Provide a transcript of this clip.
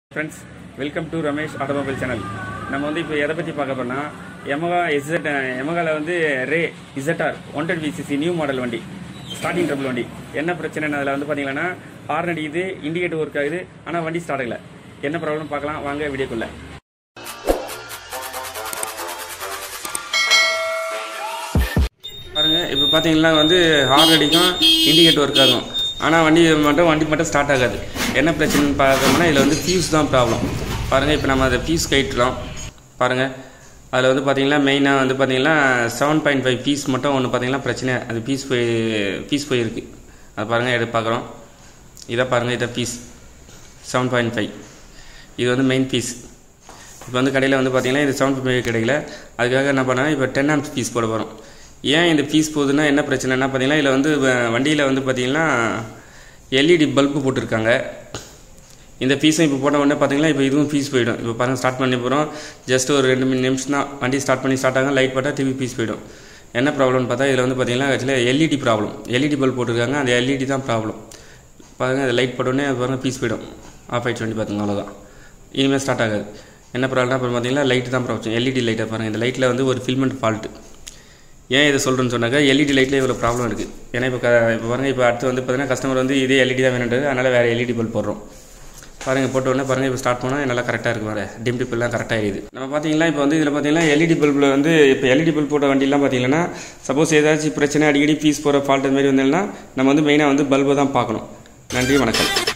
friends welcome to Ramesh automobile channel நம்ம வந்து இப்போ எதை பற்றி பார்க்க போனால் எமகா எஸ்எட் எமகாவில் வந்து Ray ZR one ten VCC new model வண்டி ஸ்டார்டிங் ட்ரபிள் வண்டி என்ன பிரச்சனைன்னு அதில் வந்து பார்த்தீங்கன்னா ஹார்ன் அடிக்குது இண்டிகேட்டர் ஒர்க் ஆகுது ஆனால் வண்டி ஸ்டார்ட் ஆகல என்ன ப்ராப்ளம் பார்க்கலாம் வாங்க வீடியோக்குள்ள பாருங்க இப்போ பார்த்தீங்கன்னா வந்து ஹார்ன் அடிக்கும் இண்டிகேட்டர் ஒர்க் ஆகும் ஆனால் வண்டி மட்டும் வண்டி மட்டும் ஸ்டார்ட் ஆகாது என்ன பிரச்சனைன்னு பார்த்தோம்னா இதில் வந்து ஃபியூஸ் தான் ப்ராப்ளம் பாருங்கள் இப்போ நம்ம அதை ஃபியூஸ் கயிட்டுறோம் பாருங்கள் அதில் வந்து பார்த்தீங்கன்னா மெயினாக வந்து பார்த்தீங்கன்னா செவன் பாயிண்ட் ஃபைவ் பீஸ் மட்டும் ஒன்று பார்த்தீங்கன்னா பிரச்சனை அது பீஸ் போய் பீஸ் போயிருக்கு அது பாருங்கள் எடுத்து பார்க்குறோம் இதை பாருங்கள் இதை பீஸ் செவன் பாயிண்ட் ஃபைவ் இது வந்து மெயின் பீஸ் இப்போ வந்து கடையில் வந்து பார்த்தீங்கன்னா இது செவன் ஃபைவ் கிடைக்கல அதுக்காக என்ன பண்ணேன் இப்போ டென் ஆம்ஸ் பீஸ் போட போகிறோம் ஏன் இந்த பீஸ் போகுதுன்னா என்ன பிரச்சனைனா பார்த்தீங்கன்னா இதில் வந்து வ- வண்டியில் வந்து பார்த்தீங்கன்னா எல்இடி பல்பு போட்டிருக்காங்க இந்த பீஸும் இப்போ போட்ட உடனே பார்த்தீங்கன்னா இப்போ இதுவும் பீஸ் போயிடும் இப்போ பாருங்கள் ஸ்டார்ட் பண்ணி போகிறோம் ஜஸ்ட் ஒரு ரெண்டு மூணு நிமிஷம் தான் வண்டி ஸ்டார்ட் பண்ணி ஸ்டார்ட் ஆகும் லைட் பார்த்தா திருப்பி பீஸ் போயிடும் என்ன ப்ராப்ளம்னு பார்த்தா இதில் வந்து பார்த்தீங்கன்னா ஆக்சுவலாக எல்இடி ப்ராப்ளம் எல்இடி பல்ப் போட்டிருக்காங்க அந்த எல்இடி தான் ப்ராப்ளம் பாருங்கள் அது லைட் போட்டோடனே பாருங்கள் பீஸ் போயிடும் ஆஃப் ஆயிடுச்சு வண்டி பார்த்துங்க அவ்வளோதான் இனிமேல் ஸ்டார்ட் ஆகாது என்ன ப்ராப்ளம்னா அப்புறம் பார்த்தீங்கன்னா லைட்டு தான் ப்ராப்ளம் எல்இடி லைட்டை பாருங்கள் இந்த லைட்டில் வந்து ஒரு ஃபில்மெண்ட் ஃபால்ட்டு ஏன் இதை சொல்கிறேன்னு சொன்னாக்கா எல்இடி லைட்டில் இவ்வளோ ப்ராப்ளம் இருக்குது ஏன்னா இப்போ க இப்போ பாருங்கள் இப்போ அடுத்து வந்து பார்த்தீங்கன்னா கஸ்டமர் வந்து இதே எல்இடி தான் வேணுன்றது அதனால் வேறு எல்இடி பல்ப் போடுறோம் பாருங்கள் போட்ட உடனே பாருங்கள் இப்போ ஸ்டார்ட் பண்ணால் நல்லா கரெக்டாக இருக்கும் வேறு டிம் டிப்பெல்லாம் கரெக்டாக இருக்குது நம்ம பார்த்தீங்கன்னா இப்போ வந்து இதில் பார்த்தீங்கன்னா எல்இடி பல்பில் வந்து இப்போ எல்இடி பல்ப் போட்ட வண்டிலாம் பார்த்தீங்கன்னா சப்போஸ் ஏதாச்சும் பிரச்சனை அடிக்கடி பீஸ் போகிற ஃபால்ட் மாதிரி வந்ததுன்னா நம்ம வந்து மெயினாக வந்து பல்பை தான் பார்க்கணும் நன்றி வணக்கம்